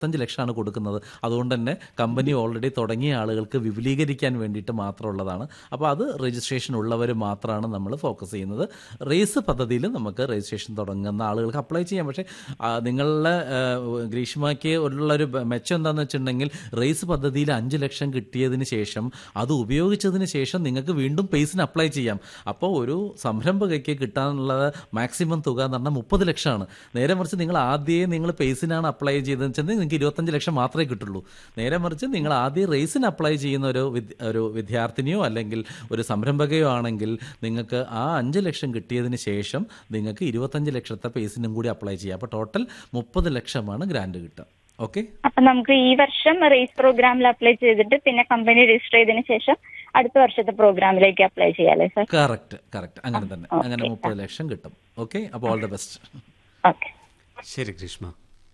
അഞ്ച് ലക്ഷമാണ് കൊടുക്കുന്നത് അതുകൊണ്ട് തന്നെ കമ്പനി ഓൾറെഡി തുടങ്ങിയ ആളുകൾക്ക് വിപുലീകരിക്കാൻ വേണ്ടിയിട്ട് മാത്രമുള്ളതാണ് അപ്പോൾ അത് രജിസ്ട്രേഷൻ ഉള്ളവർ മാത്രമാണ് നമ്മൾ ഫോക്കസ് ചെയ്യുന്നത് റേസ് പദ്ധതിയിൽ നമുക്ക് രജിസ്ട്രേഷൻ തുടങ്ങുന്ന ആളുകൾക്ക് അപ്ലൈ ചെയ്യാം പക്ഷേ ആ, നിങ്ങളുടെ ആ, ഗ്രീഷ്മയ്ക്ക് ഉള്ളൊരു ബ- മെച്ചം എന്താണെന്ന് വെച്ചിട്ടുണ്ടെങ്കിൽ റേസ് പദ്ധതിയിൽ അഞ്ച് ലക്ഷം കിട്ടിയതിന് ശേഷം അത് ഉപയോഗിച്ചതിന് ശേഷം നിങ്ങൾക്ക് വീണ്ടും പേസിന് അപ്ലൈ ചെയ്യാം അപ്പോൾ ഒരു സംരംഭകയ്ക്ക് കിട്ടാനുള്ള മാക്സിമം തുക എന്ന് പറഞ്ഞാൽ മുപ്പത് ലക്ഷമാണ് നേരെ മറിച്ച് നിങ്ങൾ ആദ്യമേ നിങ്ങൾ പേസിനാണ് അപ്ലൈ ചെയ്തതെന്ന് വെച്ചാൽ നിങ്ങൾക്ക് ഇരുപത്തഞ്ച് ലക്ഷം മാത്രമേ കിട്ടുള്ളൂ നേരെ മറിച്ച് നിങ്ങൾ ആദ്യം റേസിന് അപ്ലൈ ചെയ്യുന്ന ഒരു വിദ്- ഒരു വിദ്യാർത്ഥിനിയോ അല്ലെങ്കിൽ ഒരു സംരംഭകയോ ആണെങ്കിൽ നിങ്ങൾക്ക് ആ അഞ്ച് ലക്ഷം കിട്ടിയതിന് ശേഷം നിങ്ങൾക്ക് ഇരുപത്തഞ്ച് ലക്ഷത്തെ പേസിനും കൂടി അപ്ലൈ ചെയ്യാം അപ്പോൾ ടോട്ടൽ മുപ്പത് ലക്ഷമാണ് ഗ്രാൻഡ് കിട്ടുക ഓക്കെ അപ്പൊ നമുക്ക് ഈ വർഷം റേസ് പ്രോഗ്രാമിൽ അപ്ലൈ ചെയ്തിട്ട് പിന്നെ കമ്പനി രജിസ്റ്റർ ചെയ്തതിന് ശേഷം അടുത്ത വർഷത്തെ പ്രോഗ്രാമിലേക്ക് അപ്ലൈ ചെയ്യാല്ലേ സർ കറക്റ്റ് കറക്റ്റ് അങ്ങനെ തന്നെ അങ്ങനെ മുപ്പത് ലക്ഷം കിട്ടും ഓക്കെ അപ്പോൾ ഓൾ ദ ബെസ്റ്റ് ഓക്കെ ശരി ഗ്രീഷ്മ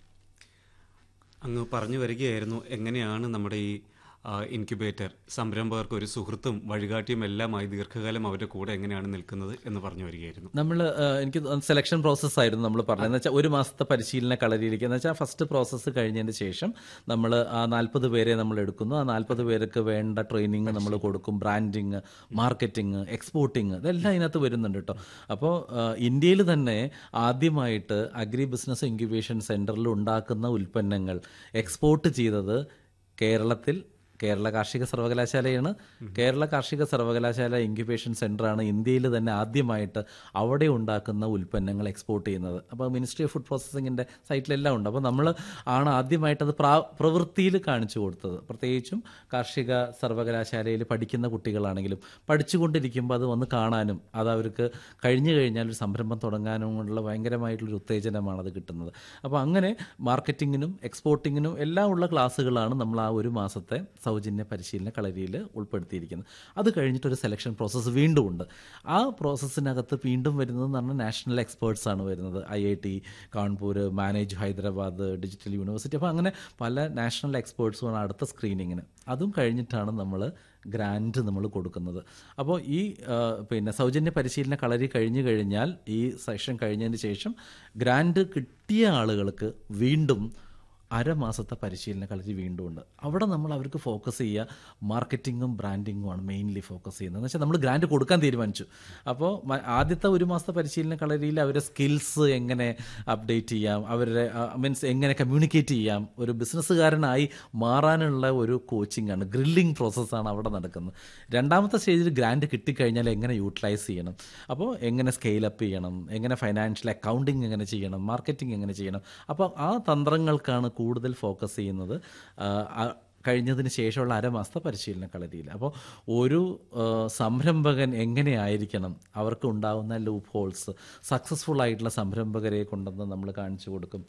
അങ്ങ് പറഞ്ഞു വരികയായിരുന്നു എങ്ങനെയാണ് നമ്മുടെ ഈ ആ, ഇൻക്യുബേറ്റർ സംരംഭകർക്ക് ഒരു സുഹൃത്തും വഴികാട്ടിയും എല്ലാമായി ദീർഘകാലം അവരുടെ കൂടെ എങ്ങനെയാണ് നിൽക്കുന്നത് എന്ന് പറഞ്ഞു വരികയായിരുന്നു നമ്മൾ എനിക്ക് സെലക്ഷൻ പ്രോസസ്സ് ആയിരുന്നു നമ്മൾ പറഞ്ഞത് എന്ന് വെച്ചാൽ ഒരു മാസത്തെ പരിശീലന കളരിയിലേക്ക് എന്ന് വെച്ചാൽ ഫസ്റ്റ് പ്രോസസ്സ് കഴിഞ്ഞതിന് ശേഷം നമ്മൾ ആ നാൽപ്പത് പേരെ നമ്മൾ എടുക്കുന്നു ആ നാൽപ്പത് പേർക്ക് വേണ്ട ട്രെയിനിങ് നമ്മൾ കൊടുക്കും ബ്രാൻഡിങ് മാർക്കറ്റിംഗ് എക്സ്പോർട്ടിങ് ഇതെല്ലാം ഇതിനകത്ത് വരുന്നുണ്ട് കേട്ടോ അപ്പോൾ ഇന്ത്യയിൽ തന്നെ ആദ്യമായിട്ട് അഗ്രി ബിസിനസ് ഇൻക്യുബേഷൻ സെൻറ്ററിൽ ഉണ്ടാക്കുന്ന ഉൽപ്പന്നങ്ങൾ എക്സ്പോർട്ട് ചെയ്തത് കേരളത്തിൽ കേരള കാർഷിക സർവകലാശാലയാണ് കേരള കാർഷിക സർവകലാശാല ഇൻക്യുബേഷൻ സെൻ്ററാണ് ഇന്ത്യയിൽ തന്നെ ആദ്യമായിട്ട് അവിടെ ഉണ്ടാക്കുന്ന ഉൽപ്പന്നങ്ങൾ എക്സ്പോർട്ട് ചെയ്യുന്നത് അപ്പോൾ മിനിസ്ട്രി ഓഫ് ഫുഡ് പ്രോസസ്സിങ്ങിൻ്റെ സൈറ്റിലെല്ലാം ഉണ്ട് അപ്പോൾ നമ്മൾ ആണ് ആദ്യമായിട്ട് അത് പ്രാ പ്രവൃത്തിയിൽ കാണിച്ചു കൊടുത്തത് പ്രത്യേകിച്ചും കാർഷിക സർവകലാശാലയിൽ പഠിക്കുന്ന കുട്ടികളാണെങ്കിലും പഠിച്ചുകൊണ്ടിരിക്കുമ്പോൾ അത് വന്ന് കാണാനും അത് അവർക്ക് കഴിഞ്ഞു കഴിഞ്ഞാൽ ഒരു സംരംഭം തുടങ്ങാനുമുള്ള ഭയങ്കരമായിട്ടുള്ളൊരു ഉത്തേജനമാണ് അത് കിട്ടുന്നത് അപ്പോൾ അങ്ങനെ മാർക്കറ്റിങ്ങിനും എക്സ്പോർട്ടിങ്ങിനും എല്ലാം ഉള്ള ക്ലാസ്സുകളാണ് നമ്മൾ ആ ഒരു മാസത്തെ സൗജന്യ പരിശീലന കളരിയിൽ ഉൾപ്പെടുത്തിയിരിക്കുന്നത് അത് കഴിഞ്ഞിട്ട് ഒരു സെലക്ഷൻ പ്രോസസ്സ് വീണ്ടും ഉണ്ട് ആ പ്രോസസ്സിനകത്ത് വീണ്ടും വരുന്നത് എന്ന് പറഞ്ഞാൽ നാഷണൽ എക്സ്പേർട്സ് ആണ് വരുന്നത് I I T Kanpur MANAGE Hyderabad digital university അപ്പോൾ അങ്ങനെ പല നാഷണൽ എക്സ്പേർട്സുമാണ് അടുത്ത സ്ക്രീനിങ്ങിന് അതും കഴിഞ്ഞിട്ടാണ് നമ്മൾ ഗ്രാൻഡ് നമ്മൾ കൊടുക്കുന്നത് അപ്പോൾ ഈ ആ, പിന്നെ സൗജന്യ പരിശീലന കളരി കഴിഞ്ഞു കഴിഞ്ഞാൽ ഈ സെഷൻ കഴിഞ്ഞതിന് ശേഷം ഗ്രാൻഡ് കിട്ടിയ ആളുകൾക്ക് വീണ്ടും അരമാസത്തെ പരിശീലന കളരി വീണ്ടും ഉണ്ട് അവിടെ നമ്മൾ അവർക്ക് ഫോക്കസ് ചെയ്യുക മാർക്കറ്റിങ്ങും ബ്രാൻഡിങ്ങുമാണ് മെയിൻലി ഫോക്കസ് ചെയ്യുന്നത് എന്ന് വെച്ചാൽ നമ്മൾ ഗ്രാൻഡ് കൊടുക്കാൻ തീരുമാനിച്ചു അപ്പോൾ മ- ആദ്യത്തെ ഒരു മാസത്തെ പരിശീലന കളരിയിൽ അവരെ സ്കിൽസ് എങ്ങനെ അപ്ഡേറ്റ് ചെയ്യാം അവരുടെ മീൻസ് എങ്ങനെ കമ്മ്യൂണിക്കേറ്റ് ചെയ്യാം ഒരു ബിസിനസ്സുകാരനായി മാറാനുള്ള ഒരു കോച്ചിങ് ആണ് ഗ്രില്ലിംഗ് പ്രോസസ്സാണ് അവിടെ നടക്കുന്നത് രണ്ടാമത്തെ സ്റ്റേജിൽ ഗ്രാൻഡ് കിട്ടിക്കഴിഞ്ഞാൽ എങ്ങനെ യൂട്ടിലൈസ് ചെയ്യണം അപ്പോൾ എങ്ങനെ സ്കെയിൽ അപ്പ് ചെയ്യണം എങ്ങനെ ഫൈനാൻഷ്യൽ അക്കൗണ്ടിങ് എങ്ങനെ ചെയ്യണം മാർക്കറ്റിംഗ് എങ്ങനെ ചെയ്യണം അപ്പോൾ ആ തന്ത്രങ്ങൾക്കാണ് കൂടുതൽ ഫോക്കസ് ചെയ്യുന്നത് ആ, ആ, കഴിഞ്ഞതിന് ശേഷമുള്ള അരമാസത്തെ പരിശീലന കളരിയിൽ അപ്പോൾ ഒരു ആ, സംരംഭകൻ എങ്ങനെയായിരിക്കണം അവർക്ക് ഉണ്ടാകുന്ന ലൂപ്പ് ഹോൾസ് സക്സസ്ഫുൾ ആയിട്ടുള്ള സംരംഭകരെ കൊണ്ടെന്ന് നമ്മൾ കാണിച്ചു കൊടുക്കും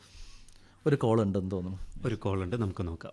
ഒരു കോൾ ഉണ്ടെന്ന് തോന്നുന്നു ഒരു കോൾ ഉണ്ട് നമുക്ക് നോക്കാം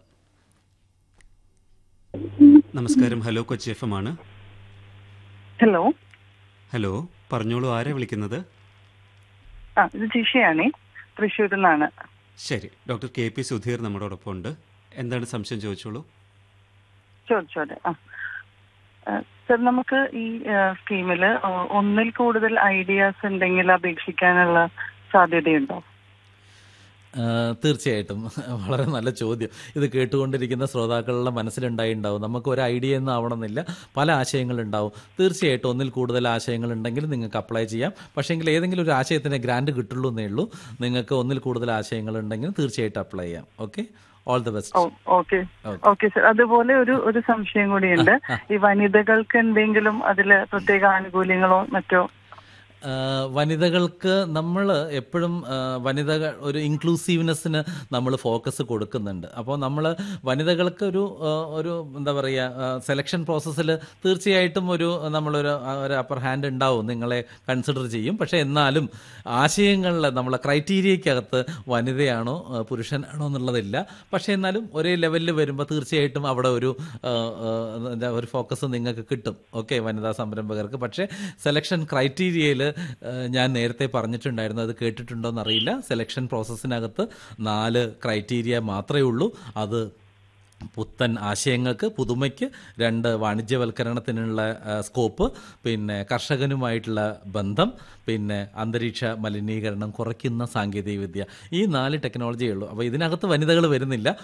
നമസ്കാരം ഹലോ കൊച്ചി എഫ് എം ആണ് ഹലോ ഹലോ പറഞ്ഞോളൂ ആരാ വിളിക്കുന്നത് ആ ഇത് ജിഷയാണേ തൃശ്ശൂരിൽ നിന്നാണ് ശരി ഡോക്ടർ കെ പി സുധീർ നമ്മളോടൊപ്പം ഉണ്ട് എന്താണ് സംശയം ചോദിച്ചോളൂ ചോദിച്ചോട്ടെ ആ ആ, സർ നമുക്ക് ഈ സ്കീമിൽ ഒന്നിൽ കൂടുതൽ ഐഡിയാസ് ഉണ്ടെങ്കിൽ അപേക്ഷിക്കാനുള്ള സാധ്യതയുണ്ടോ ആ, തീർച്ചയായിട്ടും വളരെ നല്ല ചോദ്യം ഇത് കേട്ടുകൊണ്ടിരിക്കുന്ന ശ്രോതാക്കളുടെ മനസ്സിലുണ്ടായിണ്ടാവും നമുക്ക് ഒരു ഐഡിയ ഒന്നും ആവണമെന്നില്ല പല ആശയങ്ങളുണ്ടാവും തീർച്ചയായിട്ടും ഒന്നിൽ കൂടുതൽ ആശയങ്ങൾ ഉണ്ടെങ്കിൽ നിങ്ങൾക്ക് അപ്ലൈ ചെയ്യാം പക്ഷേങ്കിൽ ഏതെങ്കിലും ഒരു ആശയത്തിന് ഗ്രാൻഡ് കിട്ടുള്ളൂ എന്നേ ഉള്ളൂ നിങ്ങൾക്ക് ഒന്നിൽ കൂടുതൽ ആശയങ്ങൾ ഉണ്ടെങ്കിൽ തീർച്ചയായിട്ടും അപ്ലൈ ചെയ്യാം okay all the oh best okay okay sir അതുപോലെ ഒരു ഒരു സംശയം കൂടിയുണ്ട് ഈ വനിതകൾക്ക് എന്തെങ്കിലും അതില് പ്രത്യേക ആനുകൂല്യങ്ങളോ മറ്റോ ആ, വനിതകൾക്ക് നമ്മൾ എപ്പോഴും ആ, വനിതകൾ ഒരു ഇൻക്ലൂസീവ്നെസ്സിന് നമ്മൾ ഫോക്കസ് കൊടുക്കുന്നുണ്ട് അപ്പോൾ നമ്മൾ വനിതകൾക്ക് ഒരു ആ, ഒരു എന്താ പറയുക സെലക്ഷൻ പ്രോസസ്സിൽ തീർച്ചയായിട്ടും ഒരു നമ്മളൊരു ആ, ഒരു അപ്പർ ഹാൻഡ് ഉണ്ടാവും നിങ്ങളെ കൺസിഡർ ചെയ്യും പക്ഷേ എന്നാലും ആശയങ്ങളിൽ നമ്മളെ ക്രൈറ്റീരിയക്കകത്ത് വനിതയാണോ ആ, പുരുഷനാണോ എന്നുള്ളതില്ല പക്ഷേ എന്നാലും ഒരേ ലെവലിൽ വരുമ്പോൾ തീർച്ചയായിട്ടും അവിടെ ഒരു ആ, ആ, എന്താ ഒരു ഫോക്കസ് നിങ്ങൾക്ക് കിട്ടും ഓക്കെ വനിതാ സംരംഭകർക്ക് പക്ഷേ സെലക്ഷൻ ക്രൈറ്റീരിയയിൽ ഞാൻ നേരത്തെ പറഞ്ഞിട്ടുണ്ടായിരുന്നു അത് കേട്ടിട്ടുണ്ടോ എന്നറിയില്ല സെലക്ഷൻ പ്രോസസ്സിനകത്ത് നാല് ക്രൈറ്റീരിയ മാത്രമേ ഉള്ളൂ അത് പുത്തൻ ആശയങ്ങൾക്ക് പുതുമയ്ക്ക് രണ്ട് വാണിജ്യവൽക്കരണത്തിനുള്ള ആ, സ്കോപ്പ് പിന്നെ കർഷകനുമായിട്ടുള്ള ബന്ധം പിന്നെ അന്തരീക്ഷ മലിനീകരണം കുറയ്ക്കുന്ന സാങ്കേതികവിദ്യ ഈ നാല് ടെക്നോളജിയേ ഉള്ളൂ അപ്പോൾ ഇതിനകത്ത് വനിതകൾ വരുന്നില്ല